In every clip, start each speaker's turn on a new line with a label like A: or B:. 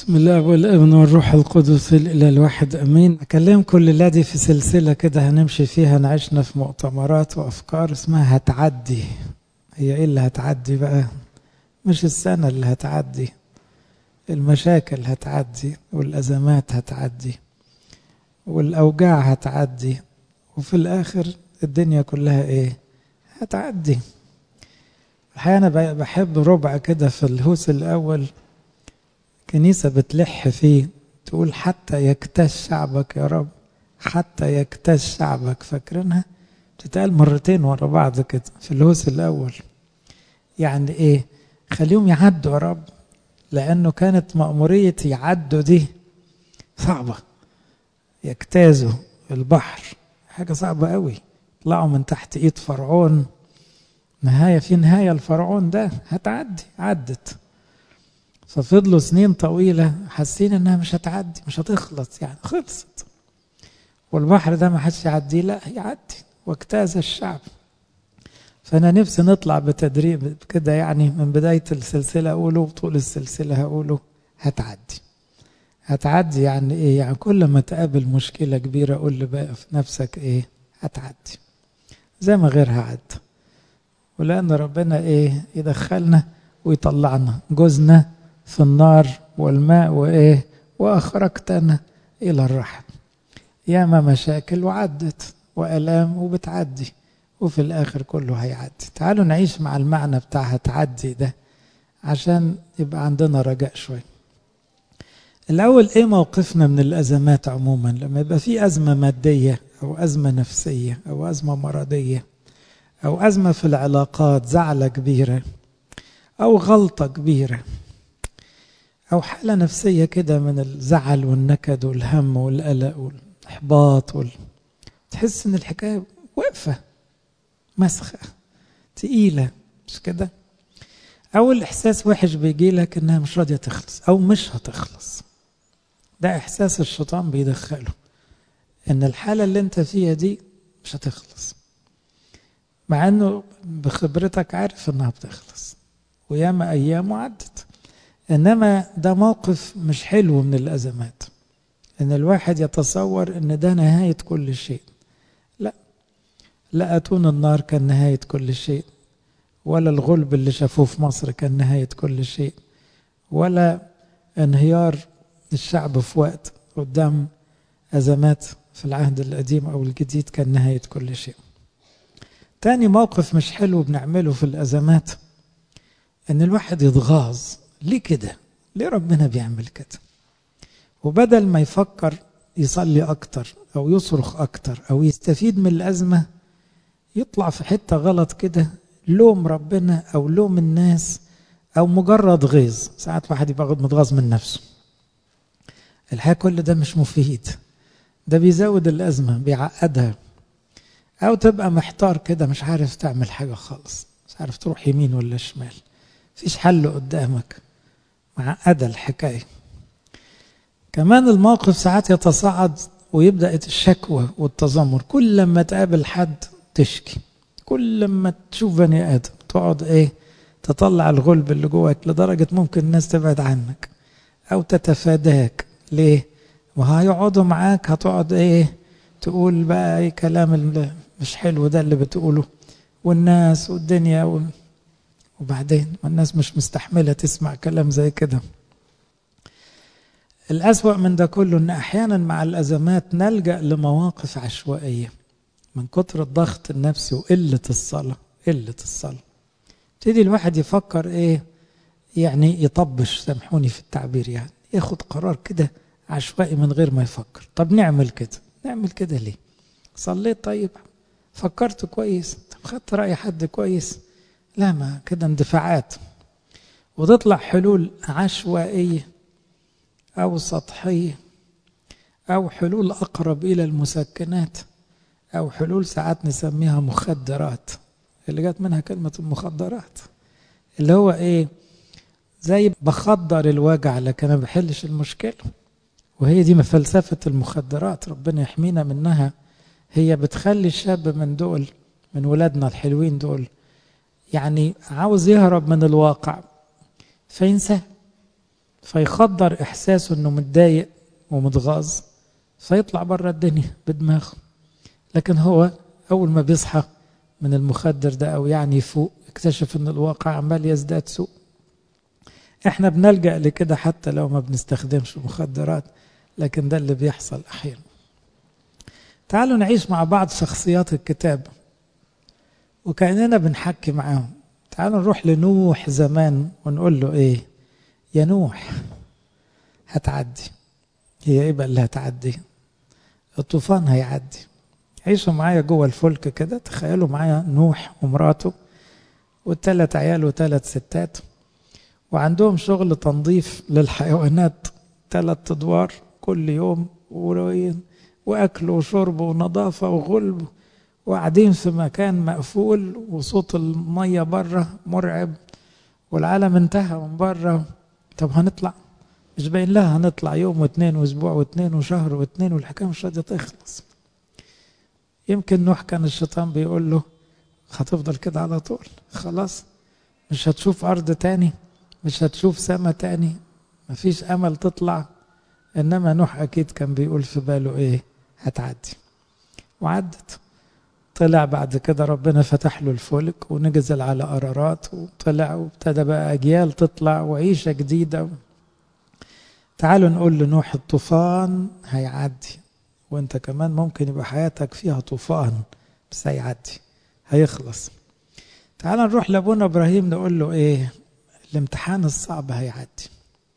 A: بسم الله والابن والروح القدس الى الواحد امين اكلمكم الليله دي في سلسله كده هنمشي فيها نعيشنا في مؤتمرات وافكار اسمها هتعدي هي ايه اللي هتعدي بقى مش السنه اللي هتعدي المشاكل هتعدي والازمات هتعدي والاوجاع هتعدي وفي الاخر الدنيا كلها ايه هتعدي احيانا بحب ربع كده في الهوس الاول كنيسة بتلح فيه تقول حتى يكتش شعبك يا رب حتى يكتش شعبك فاكرينها بتتقال مرتين ورا بعض كده في الهوس الأول يعني إيه خليهم يعدوا يا رب لأنه كانت مأمورية يعدوا دي صعبة يجتازوا البحر حاجة صعبة قوي طلعوا من تحت إيد فرعون نهاية في نهاية الفرعون ده هتعدي عدت ففضلوا سنين طويلة حاسين انها مش هتعدي مش هتخلص يعني خلصت والبحر ده ما حدش يعديه لا يعدي واجتاز الشعب فانا نفسي نطلع بتدريب كده يعني من بداية السلسلة اقوله وطول السلسلة هقوله هتعدي هتعدي يعني ايه يعني كل ما تقابل مشكلة كبيرة قول لي بقى في نفسك ايه هتعدي زي ما غيرها عدى ولأن ربنا ايه يدخلنا ويطلعنا جوزنا في النار والماء وايه واخرجتنا الى الرحم ياما مشاكل وعدت والام وبتعدي وفي الاخر كله هيعدي تعالوا نعيش مع المعنى بتاع هتعدي ده عشان يبقى عندنا رجاء شويه الاول ايه موقفنا من الازمات عموما لما يبقى في ازمه ماديه او ازمه نفسيه او ازمه مرضيه او ازمه في العلاقات زعله كبيره او غلطه كبيره أو حالة نفسية كده من الزعل والنكد والهم والقلق والإحباط وال... تحس إن الحكاية واقفة مسخة تقيلة مش كده؟ أو الإحساس وحش بيجي لك إنها مش راضية تخلص أو مش هتخلص ده إحساس الشيطان بيدخله إن الحالة اللي أنت فيها دي مش هتخلص مع إنه بخبرتك عارف إنها بتخلص وياما أيام وعدت انما ده موقف مش حلو من الازمات ان الواحد يتصور ان ده نهايه كل شيء لا لا اتون النار كان نهايه كل شيء ولا الغلب اللي شافوه في مصر كان نهايه كل شيء ولا انهيار الشعب في وقت قدام ازمات في العهد القديم او الجديد كان نهايه كل شيء تاني موقف مش حلو بنعمله في الازمات ان الواحد يتغاظ ليه كده ليه ربنا بيعمل كده وبدل ما يفكر يصلي اكتر او يصرخ اكتر او يستفيد من الازمه يطلع في حته غلط كده لوم ربنا او لوم الناس او مجرد غيظ ساعات واحد يبقى متغاظ من نفسه الحقيقه كل ده مش مفيد ده بيزود الازمه بيعقدها او تبقى محتار كده مش عارف تعمل حاجه خالص مش عارف تروح يمين ولا شمال مفيش حل قدامك معقدة الحكاية كمان الموقف ساعات يتصاعد ويبدأ الشكوى والتذمر كل لما تقابل حد تشكي كل لما تشوف بني آدم تقعد ايه تطلع الغلب اللي جواك لدرجة ممكن الناس تبعد عنك أو تتفاداك ليه؟ ما هيقعدوا معاك هتقعد ايه تقول بقى ايه كلام مش حلو ده اللي بتقوله والناس والدنيا وال... وبعدين الناس مش مستحملة تسمع كلام زي كده الأسوأ من ده كله أن أحيانا مع الأزمات نلجأ لمواقف عشوائية من كتر الضغط النفسي وقلة الصلاة قلة الصلاة يبتدي الواحد يفكر إيه يعني يطبش سامحوني في التعبير يعني ياخد قرار كده عشوائي من غير ما يفكر طب نعمل كده نعمل كده ليه صليت طيب فكرت كويس طب خدت رأي حد كويس لا ما كده اندفاعات وتطلع حلول عشوائية أو سطحية أو حلول أقرب إلى المسكنات أو حلول ساعات نسميها مخدرات اللي جت منها كلمة المخدرات اللي هو إيه زي بخدر الوجع لكن ما بحلش المشكلة وهي دي فلسفة المخدرات ربنا يحمينا منها هي بتخلي الشاب من دول من ولادنا الحلوين دول يعني عاوز يهرب من الواقع فينساه فيخدر إحساسه إنه متضايق ومتغاظ فيطلع بره الدنيا بدماغه لكن هو أول ما بيصحى من المخدر ده أو يعني يفوق اكتشف إن الواقع عمال يزداد سوء احنا بنلجأ لكده حتى لو ما بنستخدمش مخدرات لكن ده اللي بيحصل أحيانا تعالوا نعيش مع بعض شخصيات الكتاب وكأننا بنحكي معاهم تعالوا نروح لنوح زمان ونقول له ايه يا نوح هتعدي هي ايه بقى اللي هتعدي الطوفان هيعدي عيشوا معايا جوه الفلك كده تخيلوا معايا نوح ومراته والثلاث عيال وثلاث ستات وعندهم شغل تنظيف للحيوانات ثلاث ادوار كل يوم واكل وشرب ونظافه وغلب وقاعدين في مكان مقفول وصوت الميه بره مرعب والعالم انتهى من بره طب هنطلع مش باين لها هنطلع يوم واثنين واسبوع واثنين وشهر واثنين والحكايه مش راضيه تخلص يمكن نوح كان الشيطان بيقول له هتفضل كده على طول خلاص مش هتشوف ارض تاني مش هتشوف سما تاني مفيش امل تطلع انما نوح اكيد كان بيقول في باله ايه هتعدي وعدت طلع بعد كده ربنا فتح له الفلك ونزل على قرارات وطلع وابتدى بقى اجيال تطلع وعيشه جديده تعالوا نقول لنوح الطوفان هيعدي وانت كمان ممكن يبقى حياتك فيها طوفان بس هيعدي هيخلص تعال نروح لابونا ابراهيم نقول له ايه الامتحان الصعب هيعدي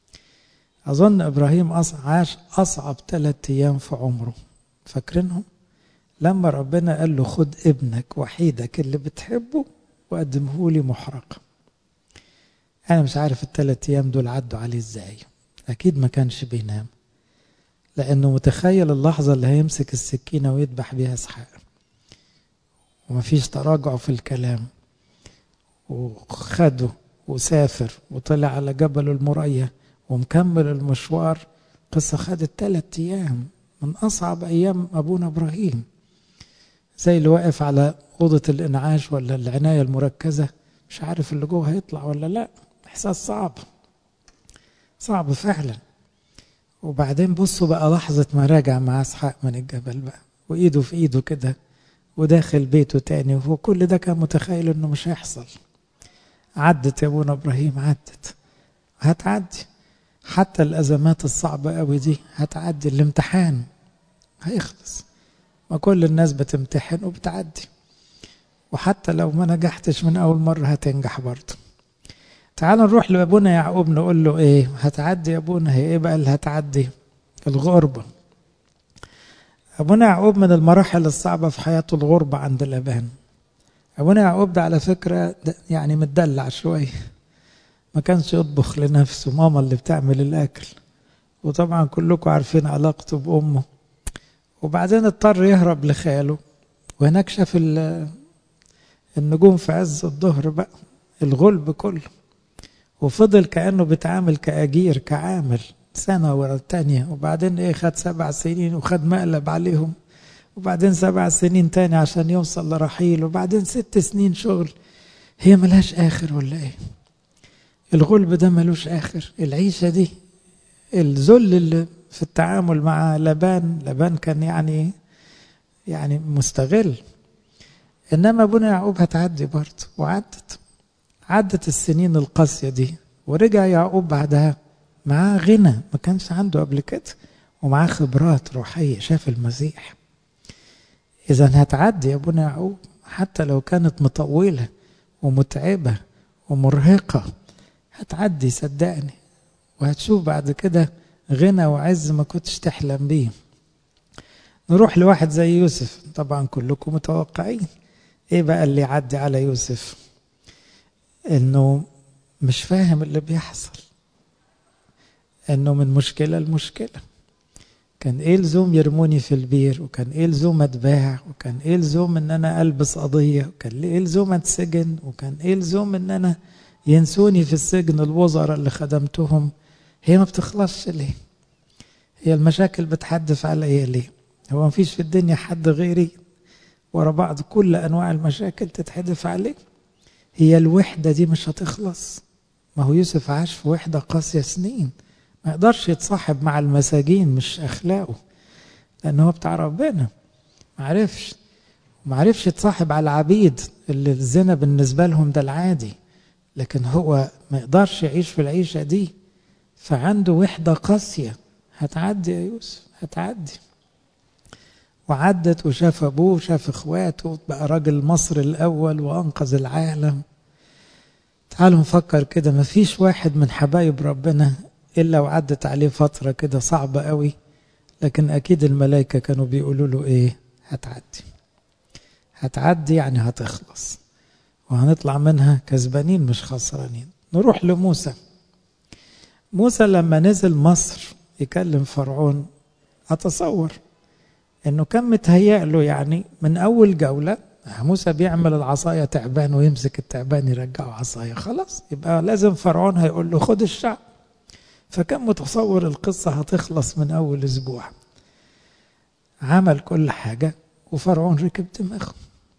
A: اظن ابراهيم عاش اصعب ثلاث ايام في عمره فاكرينهم لما ربنا قال له خد ابنك وحيدك اللي بتحبه وقدمه لي محرقه انا مش عارف الثلاث ايام دول عدوا عليه ازاي اكيد ما كانش بينام لانه متخيل اللحظه اللي هيمسك السكينه ويذبح بيها اسحاق ومفيش تراجع في الكلام وخده وسافر وطلع على جبل المرية ومكمل المشوار قصة خدت ثلاثة أيام من أصعب أيام أبونا إبراهيم زي اللي واقف على أوضة الإنعاش ولا العناية المركزة مش عارف اللي جوه هيطلع ولا لا إحساس صعب صعب فعلا وبعدين بصوا بقى لحظة ما راجع مع إسحاق من الجبل بقى وإيده في إيده كده وداخل بيته تاني وهو كل ده كان متخيل إنه مش هيحصل عدت يا ابونا ابراهيم عدت هتعدي حتى الازمات الصعبه قوي دي هتعدي الامتحان هيخلص ما كل الناس بتمتحن وبتعدي وحتى لو ما نجحتش من اول مره هتنجح برضه تعال نروح لابونا يعقوب نقول له ايه هتعدي يا ابونا هي ايه بقى اللي هتعدي الغربه ابونا يعقوب من المراحل الصعبه في حياته الغربه عند لابان ابونا يعقوب ده على فكره ده يعني متدلع شويه ما كانش يطبخ لنفسه ماما اللي بتعمل الاكل وطبعا كلكم عارفين علاقته بامه وبعدين اضطر يهرب لخاله وهناك شاف النجوم في عز الظهر بقى الغلب كله وفضل كانه بيتعامل كاجير كعامل سنه ورا التانية وبعدين ايه خد سبع سنين وخد مقلب عليهم وبعدين سبع سنين تاني عشان يوصل لرحيل وبعدين ست سنين شغل هي ملهاش آخر ولا إيه الغلب ده ملوش آخر العيشة دي الذل اللي في التعامل مع لبان لبان كان يعني يعني مستغل إنما أبونا يعقوب هتعدي برضه وعدت عدت السنين القاسية دي ورجع يعقوب بعدها معاه غنى ما كانش عنده قبل كده ومعاه خبرات روحية شاف المسيح إذا هتعدي يا ابونا يعقوب حتى لو كانت مطولة ومتعبة ومرهقة هتعدي صدقني وهتشوف بعد كده غنى وعز ما كنتش تحلم بيه نروح لواحد زي يوسف طبعا كلكم متوقعين ايه بقى اللي يعدي على يوسف انه مش فاهم اللي بيحصل انه من مشكله لمشكله كان ايه لزوم يرموني في البير وكان ايه لزوم اتباع وكان ايه لزوم ان انا البس قضيه وكان ايه لزوم اتسجن وكان ايه لزوم ان انا ينسوني في السجن الوزراء اللي خدمتهم هي ما بتخلصش ليه هي المشاكل بتحدف عليا ليه هو ما فيش في الدنيا حد غيري ورا بعض كل انواع المشاكل تتحدف عليه هي الوحده دي مش هتخلص ما هو يوسف عاش في وحده قاسيه سنين ما يقدرش يتصاحب مع المساجين مش أخلاقه لأن هو بتاع ربنا ما عرفش وما عرفش يتصاحب على العبيد اللي الزنا بالنسبة لهم ده العادي لكن هو ما يقدرش يعيش في العيشة دي فعنده وحدة قاسية هتعدي يا يوسف هتعدي وعدت وشاف أبوه وشاف إخواته بقى راجل مصر الأول وأنقذ العالم تعالوا نفكر كده مفيش واحد من حبايب ربنا إلا وعدت عليه فترة كده صعبة قوي لكن أكيد الملائكة كانوا بيقولوا له إيه هتعدي هتعدي يعني هتخلص وهنطلع منها كسبانين مش خسرانين نروح لموسى موسى لما نزل مصر يكلم فرعون أتصور انه كان متهيأ له يعني من اول جوله موسى بيعمل العصايه تعبان ويمسك التعبان يرجعه عصايه خلاص يبقى لازم فرعون هيقول له خد الشعب فكان متصور القصه هتخلص من اول اسبوع عمل كل حاجه وفرعون ركب دماغه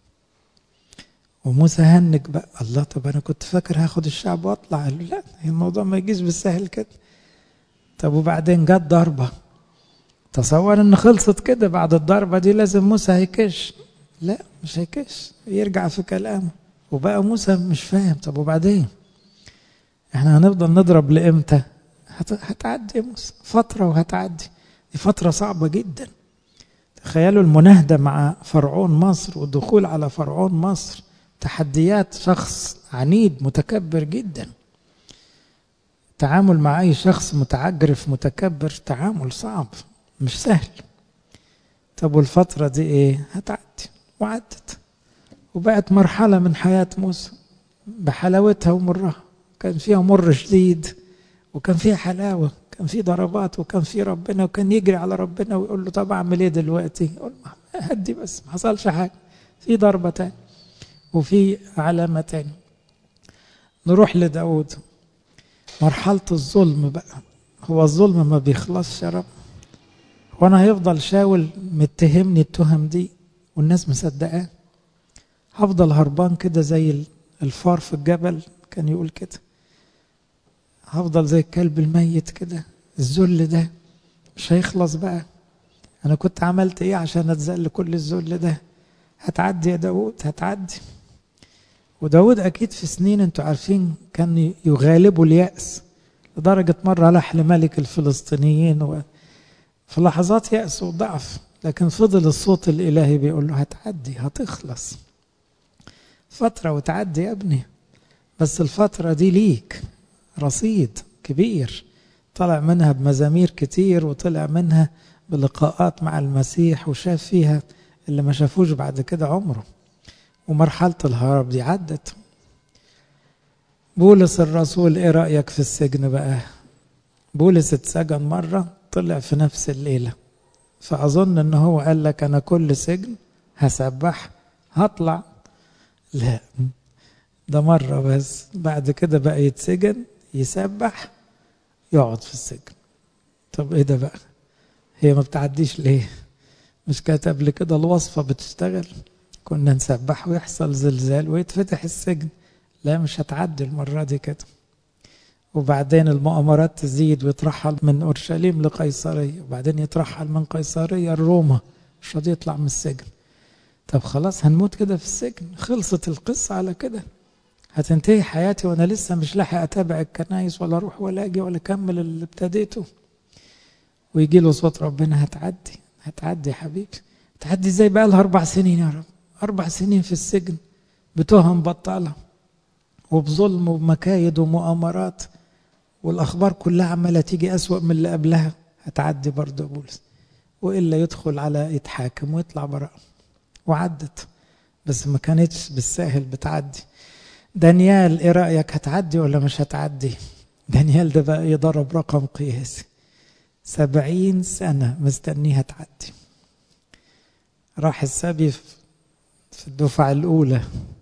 A: وموسى هنج بقى الله طب انا كنت فاكر هاخد الشعب واطلع قال له لا الموضوع ما يجيش بالسهل كده طب وبعدين جت ضربه تصور ان خلصت كده بعد الضربه دي لازم موسى هيكش لا مش هيكش يرجع في كلامه وبقى موسى مش فاهم طب وبعدين احنا هنفضل نضرب لامتى هت... هتعدي يا موسى فتره وهتعدي دي فتره صعبه جدا تخيلوا المناهده مع فرعون مصر والدخول على فرعون مصر تحديات شخص عنيد متكبر جدا التعامل مع اي شخص متعجرف متكبر تعامل صعب مش سهل طب والفترة دي ايه هتعدي وعدت وبقت مرحلة من حياة موسى بحلاوتها ومرها كان فيها مر شديد وكان فيها حلاوة كان في ضربات وكان في ربنا وكان يجري على ربنا ويقول له طب اعمل ايه دلوقتي يقول هدي بس ما حصلش حاجة في ضربة تاني وفي علامة تاني نروح لداود مرحلة الظلم بقى هو الظلم ما بيخلصش يا رب وانا هيفضل شاول متهمني التهم دي والناس مصدقاه هفضل هربان كده زي الفار في الجبل كان يقول كده هفضل زي الكلب الميت كده الذل ده مش هيخلص بقى انا كنت عملت ايه عشان اتذل كل الذل ده هتعدي يا داود هتعدي وداود اكيد في سنين انتوا عارفين كان يغالبه اليأس لدرجة مرة لح لملك الفلسطينيين و... في لحظات يأس وضعف لكن فضل الصوت الإلهي بيقول له هتعدي هتخلص فترة وتعدي يا ابني بس الفترة دي ليك رصيد كبير طلع منها بمزامير كتير وطلع منها بلقاءات مع المسيح وشاف فيها اللي ما شافوش بعد كده عمره ومرحلة الهرب دي عدت بولس الرسول ايه رأيك في السجن بقى بولس اتسجن مرة طلع في نفس الليلة فأظن ان هو قال لك انا كل سجن هسبح هطلع لا ده مرة بس بعد كده بقى يتسجن يسبح يقعد في السجن طب ايه ده بقى هي ما بتعديش ليه مش كانت قبل كده الوصفة بتشتغل كنا نسبح ويحصل زلزال ويتفتح السجن لا مش هتعدي المرة دي كده وبعدين المؤامرات تزيد ويترحل من أورشليم لقيصرية وبعدين يترحل من قيصرية لروما مش راضي يطلع من السجن طب خلاص هنموت كده في السجن خلصت القصة على كده هتنتهي حياتي وانا لسه مش لاحق اتابع الكنايس ولا اروح ولا اجي ولا اكمل اللي ابتديته ويجي له صوت ربنا هتعدي هتعدي يا حبيبي هتعدي ازاي بقى لها اربع سنين يا رب اربع سنين في السجن بتهم بطاله وبظلم ومكايد ومؤامرات والاخبار كلها عماله تيجي اسوأ من اللي قبلها هتعدي برضه بولس والا يدخل على يتحاكم ويطلع براءه وعدت بس ما كانتش بالساهل بتعدي دانيال ايه رايك هتعدي ولا مش هتعدي دانيال ده بقى يضرب رقم قياسي سبعين سنة مستنيها تعدي راح السبي في الدفعة الأولى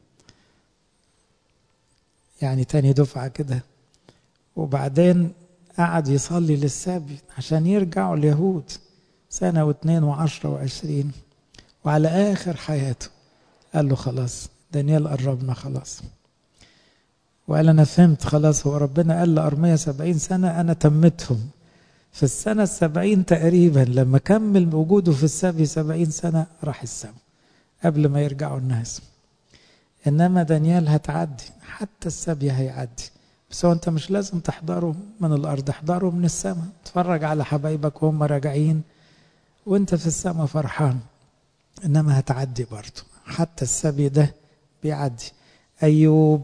A: يعني تاني دفعة كده وبعدين قعد يصلي للسبي عشان يرجعوا اليهود سنة واثنين وعشرة وعشرين وعلى آخر حياته قال له خلاص دانيال قربنا خلاص وقال أنا فهمت خلاص هو ربنا قال لأرمية سبعين سنة أنا تمتهم في السنة السبعين تقريبا لما كمل وجوده في السبي سبعين سنة راح السماء قبل ما يرجعوا الناس إنما دانيال هتعدي حتى السبي هيعدي بس هو أنت مش لازم تحضره من الأرض احضره من السماء اتفرج على حبايبك وهم راجعين وانت في السماء فرحان إنما هتعدي برضه حتى السبي ده بيعدي أيوب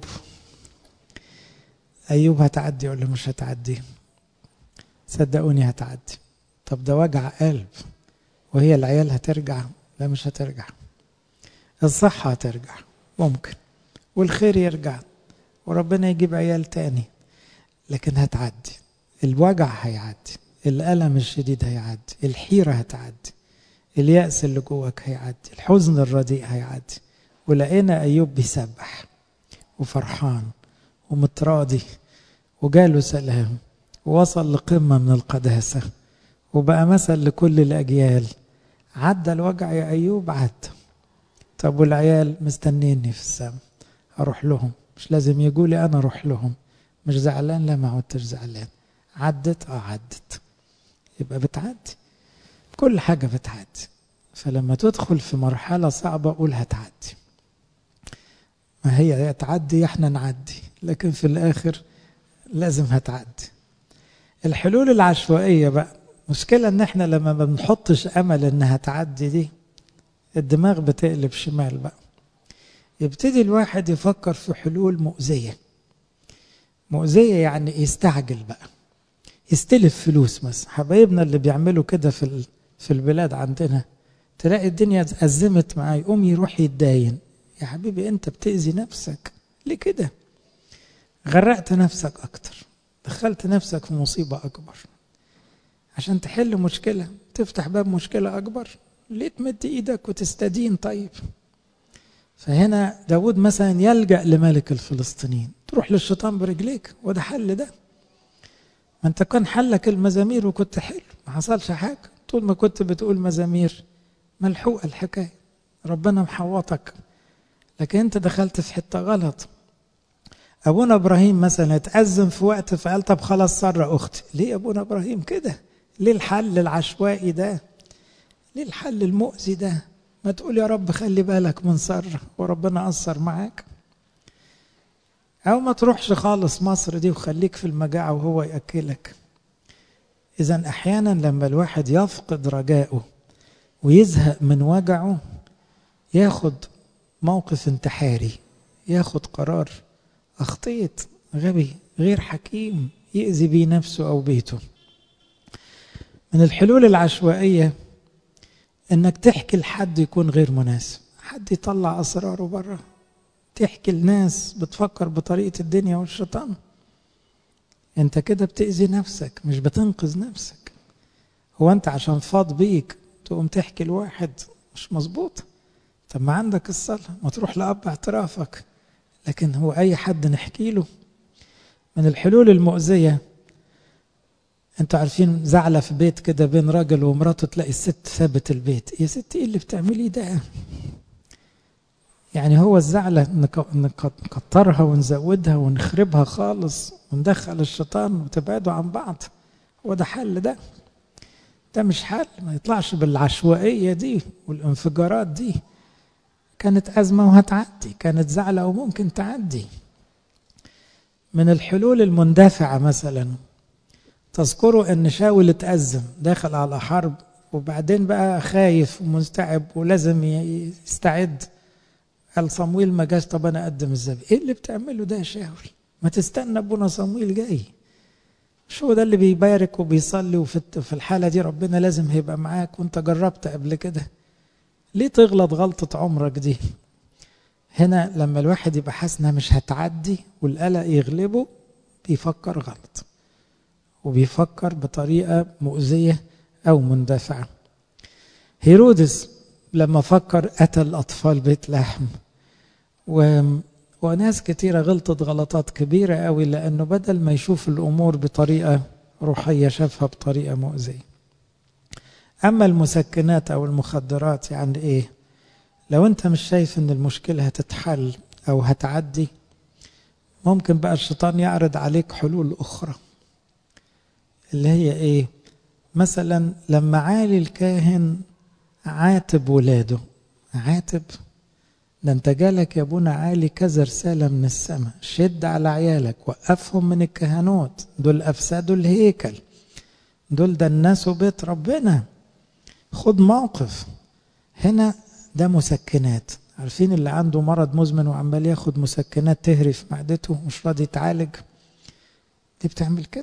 A: أيوب هتعدي ولا مش هتعدي صدقوني هتعدي طب ده وجع قلب وهي العيال هترجع لا مش هترجع الصحة هترجع ممكن والخير يرجع وربنا يجيب عيال تاني لكن هتعدي الوجع هيعدي الألم الشديد هيعدي الحيرة هتعدي اليأس اللي جواك هيعدي الحزن الرديء هيعدي ولقينا أيوب بيسبح وفرحان ومتراضي وجاله سلام ووصل لقمة من القداسة وبقى مثل لكل الأجيال عدى الوجع يا أيوب عدى طب والعيال مستنيني في السماء أروح لهم مش لازم يقولي أنا أروح لهم مش زعلان لا ما عدتش زعلان عدت اه عدت يبقى بتعدي كل حاجة بتعدي فلما تدخل في مرحلة صعبة قول هتعدي ما هي تعدي احنا نعدي لكن في الآخر لازم هتعدي الحلول العشوائية بقى مشكلة ان احنا لما ما بنحطش امل انها تعدي دي الدماغ بتقلب شمال بقى يبتدي الواحد يفكر في حلول مؤذية مؤذية يعني يستعجل بقى يستلف فلوس مثلا حبايبنا اللي بيعملوا كده في في البلاد عندنا تلاقي الدنيا أزمت معاه يقوم يروح يتداين يا حبيبي انت بتأذي نفسك ليه كده غرقت نفسك اكتر دخلت نفسك في مصيبة اكبر عشان تحل مشكلة تفتح باب مشكلة اكبر ليه تمد ايدك وتستدين طيب فهنا داود مثلا يلجأ لملك الفلسطينيين تروح للشيطان برجليك وده حل ده ما انت كان حلك المزامير وكنت حلو ما حصلش حاجة طول ما كنت بتقول مزامير ملحوقة الحكاية ربنا محوطك لكن انت دخلت في حته غلط ابونا ابراهيم مثلا اتأزم في وقت فقال طب خلاص سر اختي ليه ابونا ابراهيم كده ليه الحل العشوائي ده ليه الحل المؤذي ده ما تقول يا رب خلي بالك من سر وربنا أثر معاك أو ما تروحش خالص مصر دي وخليك في المجاعة وهو يأكلك إذا أحيانا لما الواحد يفقد رجائه ويزهق من وجعه ياخد موقف انتحاري ياخد قرار أخطيت غبي غير حكيم يأذي بيه نفسه أو بيته من الحلول العشوائية إنك تحكي لحد يكون غير مناسب حد يطلع أسراره بره تحكي لناس بتفكر بطريقة الدنيا والشيطان انت كده بتأذي نفسك مش بتنقذ نفسك هو انت عشان فاض بيك تقوم تحكي لواحد مش مظبوط طب ما عندك الصلاة ما تروح لأب اعترافك لكن هو أي حد نحكي له من الحلول المؤذية انتوا عارفين زعلة في بيت كده بين راجل ومراته تلاقي الست سابت البيت يا ست ايه اللي بتعمليه ده يعني هو الزعلة نكترها ونزودها ونخربها خالص وندخل الشيطان وتبعدوا عن بعض هو ده حل ده ده مش حل ما يطلعش بالعشوائية دي والانفجارات دي كانت أزمة وهتعدي كانت زعلة وممكن تعدي من الحلول المندفعة مثلا تذكروا أن شاول اتأزم داخل على حرب وبعدين بقى خايف ومستعب ولازم يستعد قال صمويل ما جاش طب انا اقدم الذبح ايه اللي بتعمله ده يا شاول ما تستنى ابونا صمويل جاي مش هو ده اللي بيبارك وبيصلي وفي في الحاله دي ربنا لازم هيبقى معاك وانت جربت قبل كده ليه تغلط غلطه عمرك دي هنا لما الواحد يبقى حاسس انها مش هتعدي والقلق يغلبه بيفكر غلط وبيفكر بطريقه مؤذيه او مندفعه هيرودس لما فكر قتل أطفال بيت لحم و... وناس كتيرة غلطت غلطات كبيرة قوي لأنه بدل ما يشوف الأمور بطريقة روحية شافها بطريقة مؤذية أما المسكنات أو المخدرات يعني إيه لو أنت مش شايف أن المشكلة هتتحل أو هتعدي ممكن بقى الشيطان يعرض عليك حلول أخرى اللي هي إيه مثلا لما عالي الكاهن عاتب ولاده عاتب ده انت جالك يا ابونا عالي كذا رسالة من السماء شد على عيالك وقفهم من الكهنوت دول أفسدوا الهيكل دول دنسوا بيت ربنا خد موقف هنا ده مسكنات عارفين اللي عنده مرض مزمن وعمال ياخد مسكنات تهري في معدته مش راضي يتعالج دي بتعمل كده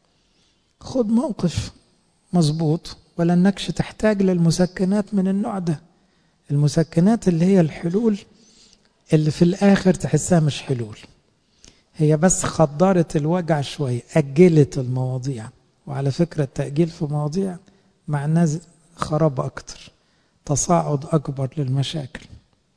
A: خد موقف مظبوط ولا انكش تحتاج للمسكنات من النوع ده المسكنات اللي هي الحلول اللي في الاخر تحسها مش حلول هي بس خدرت الوجع شويه اجلت المواضيع وعلى فكره التاجيل في مواضيع معناه خراب اكتر تصاعد اكبر للمشاكل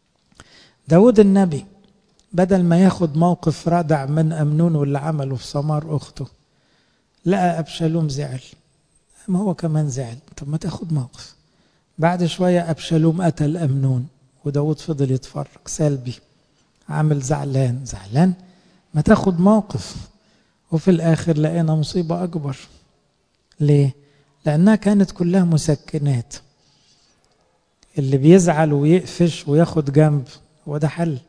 A: داود النبي بدل ما ياخد موقف ردع من أمنون واللي عمله في سمار أخته لقى أبشالوم زعل ما هو كمان زعل طب ما تاخد موقف بعد شوية أبشالوم قتل أمنون وداود فضل يتفرج سلبي عامل زعلان زعلان ما تاخد موقف وفي الآخر لقينا مصيبة أكبر ليه؟ لأنها كانت كلها مسكنات اللي بيزعل ويقفش وياخد جنب هو ده حل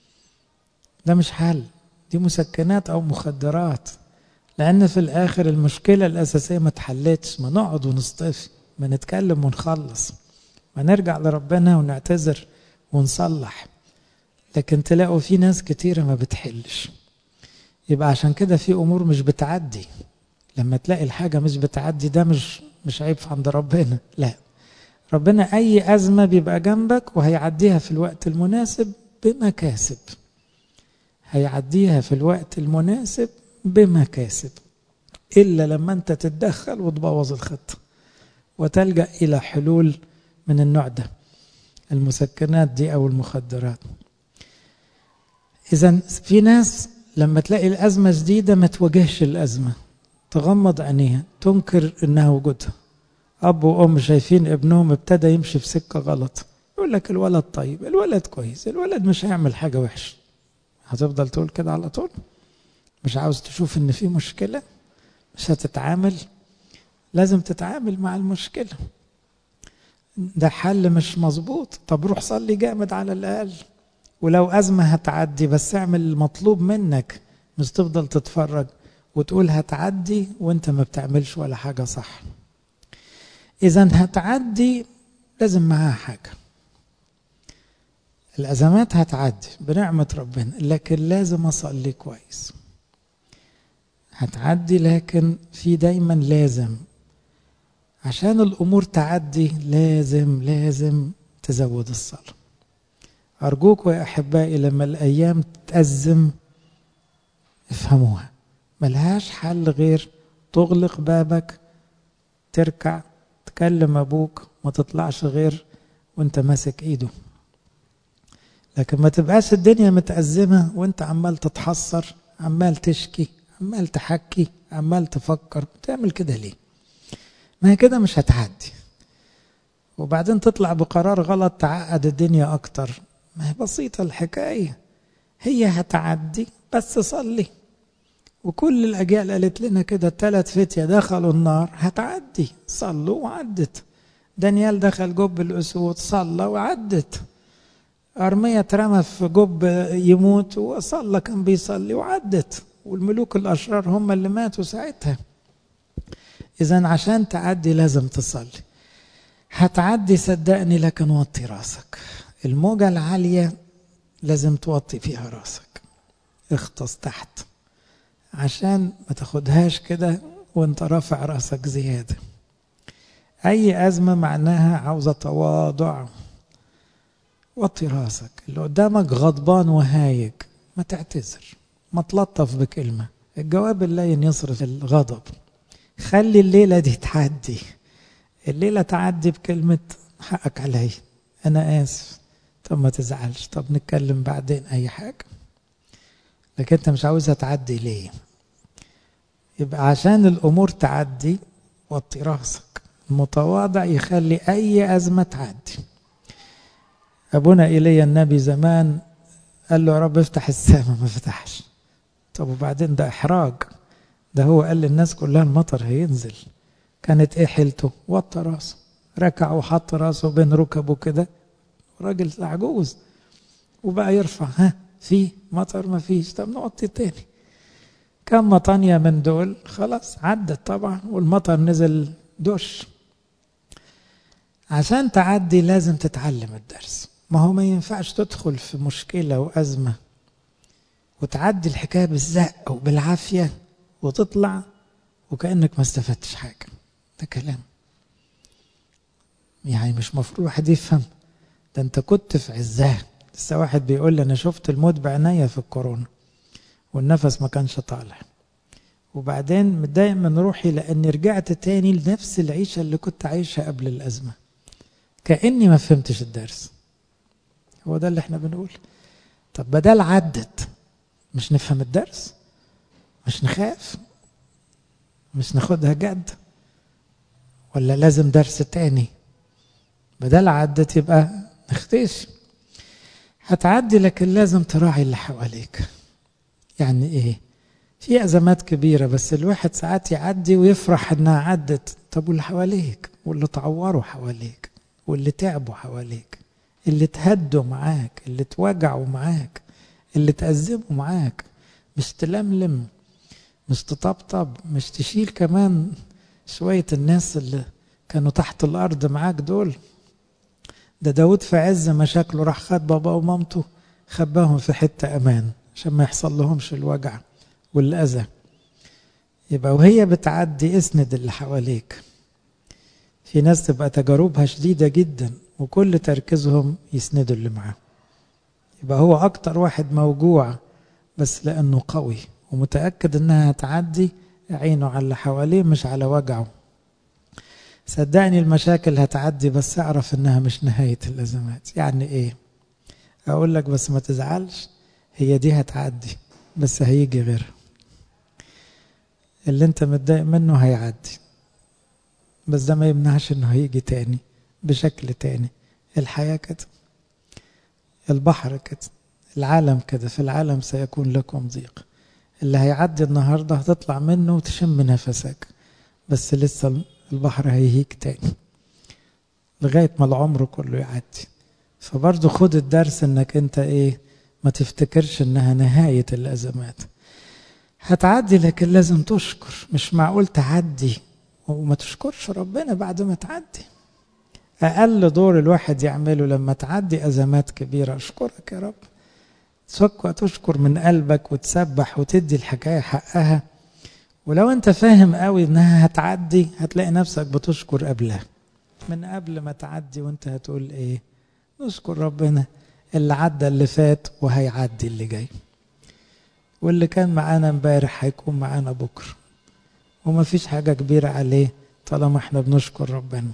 A: ده مش حل دي مسكنات او مخدرات لان في الاخر المشكله الاساسيه ما اتحلتش ما نقعد ونصطفي ما نتكلم ونخلص ما نرجع لربنا ونعتذر ونصلح لكن تلاقوا في ناس كتيره ما بتحلش يبقى عشان كده في امور مش بتعدي لما تلاقي الحاجه مش بتعدي ده مش مش عيب عند ربنا لا ربنا اي ازمه بيبقى جنبك وهيعديها في الوقت المناسب بمكاسب هيعديها في الوقت المناسب بمكاسب الا لما انت تتدخل وتبوظ الخطه وتلجا الى حلول من النوع ده المسكنات دي او المخدرات اذا في ناس لما تلاقي الازمه جديده ما تواجهش الازمه تغمض عينيها تنكر انها وجودها اب وام شايفين ابنهم ابتدى يمشي في سكه غلط يقول لك الولد طيب الولد كويس الولد مش هيعمل حاجه وحشه هتفضل تقول كده على طول مش عاوز تشوف ان في مشكله مش هتتعامل لازم تتعامل مع المشكله ده حل مش مظبوط طب روح صلي جامد على الاقل ولو ازمه هتعدي بس اعمل المطلوب منك مش تفضل تتفرج وتقول هتعدي وانت ما بتعملش ولا حاجه صح اذا هتعدي لازم معاها حاجه الازمات هتعدي بنعمه ربنا لكن لازم اصلي كويس هتعدي لكن في دايما لازم عشان الامور تعدي لازم لازم تزود الصلاه ارجوكم يا احبائي لما الايام تتازم افهموها ملهاش حل غير تغلق بابك تركع تكلم ابوك ما تطلعش غير وانت ماسك ايده لكن ما تبقاش الدنيا متأزمة وانت عمال تتحسر عمال تشكي عمال تحكي عمال تفكر تعمل كده ليه ما هي كده مش هتعدي وبعدين تطلع بقرار غلط تعقد الدنيا اكتر ما هي بسيطة الحكاية هي هتعدي بس صلي وكل الأجيال قالت لنا كده الثلاث فتية دخلوا النار هتعدي صلوا وعدت دانيال دخل جب الأسود صلى وعدت أرمية اترمى في جب يموت وصلى كان بيصلي وعدت والملوك الأشرار هم اللي ماتوا ساعتها إذا عشان تعدي لازم تصلي هتعدي صدقني لكن وطي راسك الموجة العالية لازم توطي فيها راسك اغطس تحت عشان ما تاخدهاش كده وانت رافع راسك زيادة أي أزمة معناها عاوزة تواضع وطي راسك اللي قدامك غضبان وهايج ما تعتذر ما تلطف بكلمة الجواب اللين يصرف الغضب خلي الليلة دي تعدي الليلة تعدي بكلمة حقك علي أنا آسف طب ما تزعلش طب نتكلم بعدين أي حاجة لكن أنت مش عاوزها تعدي ليه يبقى عشان الأمور تعدي وطي راسك المتواضع يخلي أي أزمة تعدي أبونا إيليا النبي زمان قال له يا رب افتح السماء ما فتحش طب وبعدين ده إحراج ده هو قال للناس كلها المطر هينزل كانت ايه حيلته وطى راسه ركع وحط راسه بين ركبه كده راجل عجوز وبقى يرفع ها في مطر ما فيش طب نوطي تاني كم مطانية من دول خلاص عدت طبعا والمطر نزل دش عشان تعدي لازم تتعلم الدرس ما هو ما ينفعش تدخل في مشكلة وأزمة وتعدي الحكاية بالزق وبالعافية وتطلع وكأنك ما استفدتش حاجة ده كلام يعني مش مفروض واحد يفهم ده انت كنت في عزاه لسه واحد بيقول لي انا شفت الموت بعينيا في الكورونا والنفس ما كانش طالع وبعدين متضايق من روحي لاني رجعت تاني لنفس العيشه اللي كنت عايشها قبل الازمه كاني ما فهمتش الدرس هو ده اللي احنا بنقول طب بدل عدت مش نفهم الدرس مش نخاف مش ناخدها جد ولا لازم درس تاني بدل عدت يبقى نختشي هتعدي لكن لازم تراعي اللي حواليك يعني ايه في ازمات كبيره بس الواحد ساعات يعدي ويفرح انها عدت طب واللي حواليك واللي تعوروا حواليك واللي تعبوا حواليك اللي تهدوا معاك اللي توجعوا معاك اللي تأزموا معاك مش تلملم مش تطبطب مش تشيل كمان شوية الناس اللي كانوا تحت الأرض معاك دول ده داود في عز مشاكله راح خد بابا ومامته خباهم في حتة أمان عشان ما يحصل لهمش الوجع والأذى يبقى وهي بتعدي اسند اللي حواليك في ناس تبقى تجاربها شديدة جدا وكل تركيزهم يسندوا اللي معاه يبقى هو أكتر واحد موجوع بس لأنه قوي ومتأكد إنها هتعدي عينه على اللي حواليه مش على وجعه صدقني المشاكل هتعدي بس اعرف انها مش نهاية الازمات يعني ايه اقول لك بس ما تزعلش هي دي هتعدي بس هيجي غيرها اللي انت متضايق منه هيعدي بس ده ما يمنعش انه هيجي تاني بشكل تاني الحياة كده البحر كده العالم كده في العالم سيكون لكم ضيق اللي هيعدي النهارده هتطلع منه وتشم نفسك بس لسه البحر هيهيج تاني لغاية ما العمر كله يعدي فبرضه خد الدرس انك انت ايه ما تفتكرش انها نهاية الازمات هتعدي لكن لازم تشكر مش معقول تعدي وما تشكرش ربنا بعد ما تعدي اقل دور الواحد يعمله لما تعدي ازمات كبيرة اشكرك يا رب تسكر تشكر من قلبك وتسبح وتدي الحكاية حقها ولو انت فاهم قوي انها هتعدي هتلاقي نفسك بتشكر قبلها من قبل ما تعدي وانت هتقول ايه نشكر ربنا اللي عدى اللي فات وهيعدي اللي جاي واللي كان معانا امبارح هيكون معانا بكره وما فيش حاجة كبيرة عليه طالما احنا بنشكر ربنا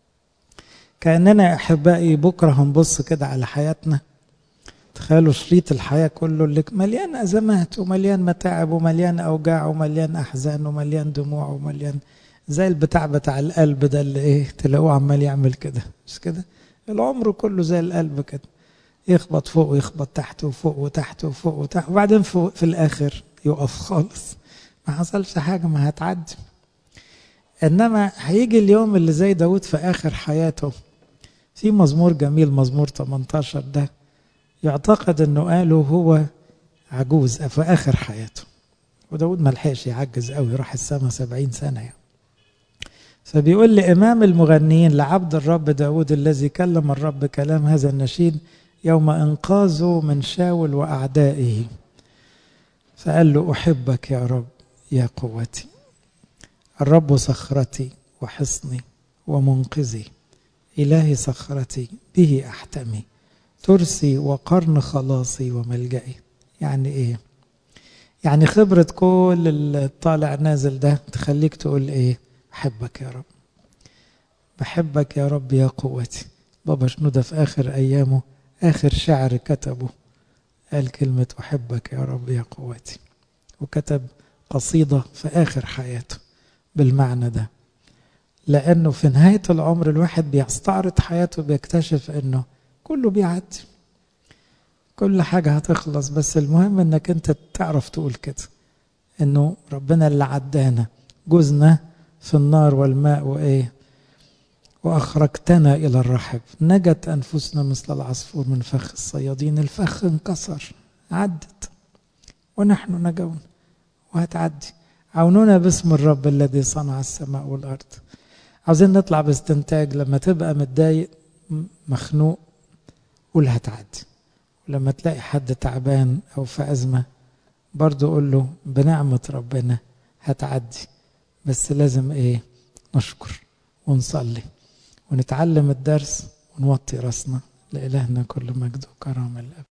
A: كأننا يا أحبائي بكرة هنبص كده على حياتنا تخيلوا شريط الحياة كله اللي مليان أزمات ومليان متاعب ومليان أوجاع ومليان أحزان ومليان دموع ومليان زي البتاع بتاع القلب ده اللي إيه تلاقوه عمال يعمل كده مش كده العمر كله زي القلب كده يخبط فوق ويخبط تحت وفوق وتحت وفوق وتحت وبعدين فوق في الآخر يقف خالص ما حصلش حاجة ما هتعدي إنما هيجي اليوم اللي زي داود في آخر حياته في مزمور جميل مزمور 18 ده يعتقد انه قاله هو عجوز في اخر حياته وداود ما لحقش يعجز قوي راح السما سبعين سنة يعني فبيقول لإمام المغنيين لعبد الرب داود الذي كلم الرب كلام هذا النشيد يوم إنقاذه من شاول وأعدائه فقال له أحبك يا رب يا قوتي الرب صخرتي وحصني ومنقذي إلهي صخرتي به أحتمي ترسي وقرن خلاصي وملجئي يعني ايه يعني خبرة كل الطالع نازل ده تخليك تقول ايه بحبك يا رب بحبك يا رب يا قوتي بابا شنودة في آخر أيامه آخر شعر كتبه قال كلمة أحبك يا رب يا قوتي وكتب قصيدة في آخر حياته بالمعنى ده لأنه في نهاية العمر الواحد بيستعرض حياته بيكتشف أنه كله بيعدي كل حاجة هتخلص بس المهم انك انت تعرف تقول كده انه ربنا اللي عدانا جوزنا في النار والماء وإيه وأخرجتنا إلى الرحب نجت أنفسنا مثل العصفور من فخ الصيادين الفخ انكسر عدت ونحن نجون وهتعدي عونونا باسم الرب الذي صنع السماء والأرض عاوزين نطلع باستنتاج لما تبقى متضايق مخنوق قول هتعدي ولما تلاقي حد تعبان أو في أزمة برضو قول له بنعمة ربنا هتعدي بس لازم ايه نشكر ونصلي ونتعلم الدرس ونوطي راسنا لإلهنا كل مجد وكرامة الأب